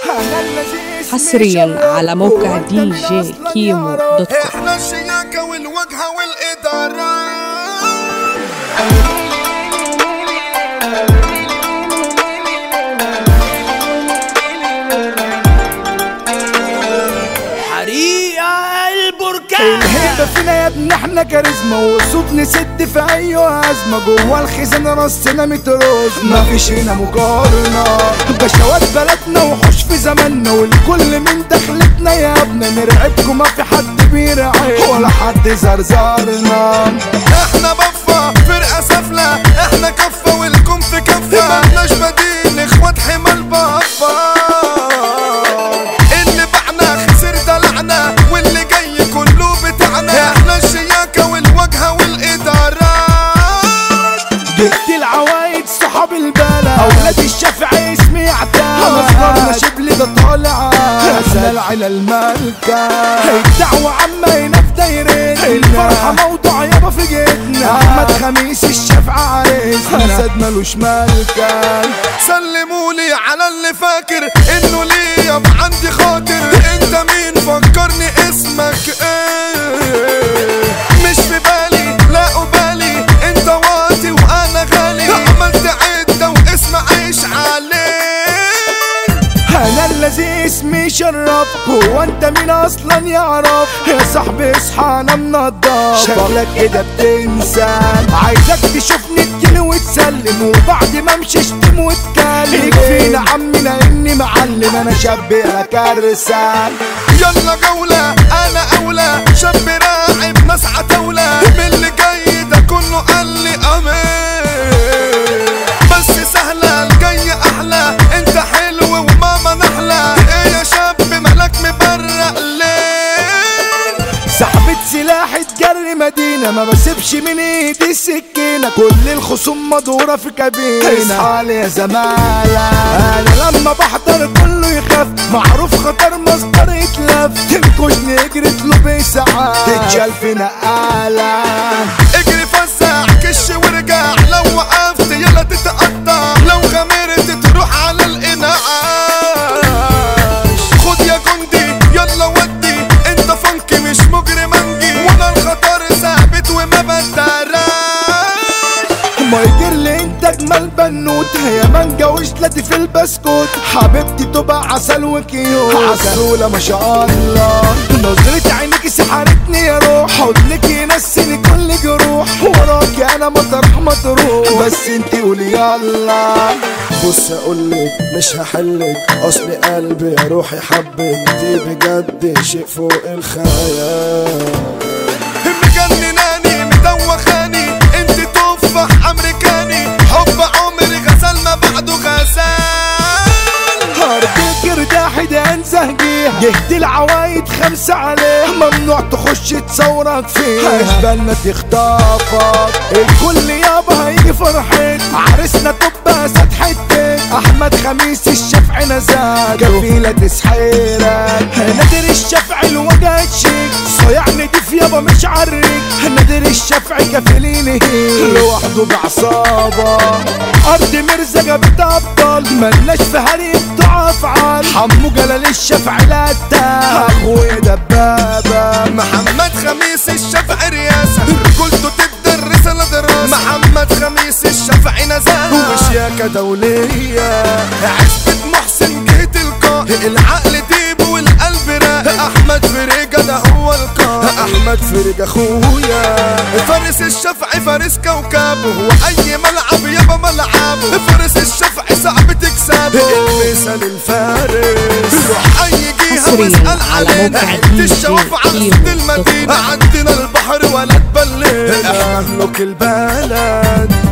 حصريا على موقع دي جي كيمو دوت كوم احنا الشياكة والواجهة والإدارة حريقة البركان الهيبة فينا يا ابني احنا كاريزما وصوت نسد في اي ازمة جوه الخزانة رصنا متروز مفيش هنا مقارنة بشوات بلدنا وحوش في زماننا والكل من دخلتنا يا ابني نرعبكم ما في حد بيرعب ولا حد زرزارنا احنا بفة فرقة سفلة احنا كفة والكم في كفة مالناش بديل اخوات حمال بفة اللي بعنا خسر دلعنا واللي جاي كله بتاعنا احنا الشياكة والواجهة والإدارات جبت العوايد صحاب البلد اولاد الشافعي اسمي عتاب مصدرنا شبل ده طالع احنا العيلة المالكة الدعوة عامة هنا في دايرتنا الفرحة موضوع يابا في جيتنا احمد خميس الشافعي عريسنا اسد ملوش مالكة سلمولي على اللي فاكر انه ليه يابا عندي خاطر انت مين فكرني اسمك ايه مش في بالي لا قبالي انت واطي وانا غالي عملت عدة واسم عيش عليه انا الذي اسمي شرف هو انت مين اصلا يعرف يا صاحبي اصحى انا منضف شكلك كده بتنسى عايزك تشوفني تجيني وتسلم وبعد ما امشي اشتم واتكلم يكفينا عمنا اني معلم انا شاب يا كارثه يلا جولة انا اولى شاب راعب ناس عتاولة من اللي جاي ده كله قال لي امين بس سهلة الجاي احلى انت حلو وماما نحلة ايه يا شاب مالك مبرق ليه سحبت سلاح تجري مدينة ما بسيبش من ايدي السكينة كل الخصوم مدورة في كابينة اصحى يا زمالة انا لما بحضر كله يخاف معروف خطر مصدر يتلف تنكشني اجري له بساعات تتشال في نقالة اجري فزع كش وارجع لو وقفت يلا تتقطع لو غامرت تروح على الانعاش خد يا جندي يلا ودي انت فانكي مش مجرم انجي وانا الخطر ثابت وما بدراش ما يجر لي انت اجمل بنوتة يا مانجا وشلتي في البسكوت حبيبتي تبقى عسل وكيوت عسولة ما شاء الله نظرة عينك سحرتني يا روح حضنك ينسيني كل جروح وراكي انا مطرح ما تروح بس انتي قولي يلا بص اقولك مش هحلك اصل قلبي يا روحي حبك دي بجد شيء فوق الخيال مجنناني مدوخاني انت تفاح امريكاني حب عمري غزال ما بعده غزال هربك ارتاحي ده انزهجيها جهد العوايد خمسة عليه ممنوع تخش تصورك فيها اشبالنا تخطفك الكل يابا هيجي فرحت عرسنا تبقى سد حتة احمد خميس الشفع نزاج كفيلة تسحيرك نادر الشفع الوجه شيك صيع نضيف يابا مش عريك نادر الشفع كفيلين هيك لوحده بعصابة ارض مرزا جابت ابطال ملناش في هري بتوع افعال حمو جلال الشفع لا اخويا دبابة محمد خميس الشفع رياسة رجولته تدي الرسالة دراسة محمد خميس الشفع نزاهة وشياكة دولية عزبة محسن جهة القائد العقل ديب والقلب راق أحمد فريجة ده هو القائد أحمد فريجة أخويا فارس الشفع فارس كوكبه وأي ملعب يابا ملعبه فارس الشفع صعب تكسبه المثال الفارس روح أي جهة حصرياً واسأل على علينا موقع عد دي الشواف جي على كيمو سد دوت المدينة كوم. عندنا البحر ولا تبلد احنا ملوك البلد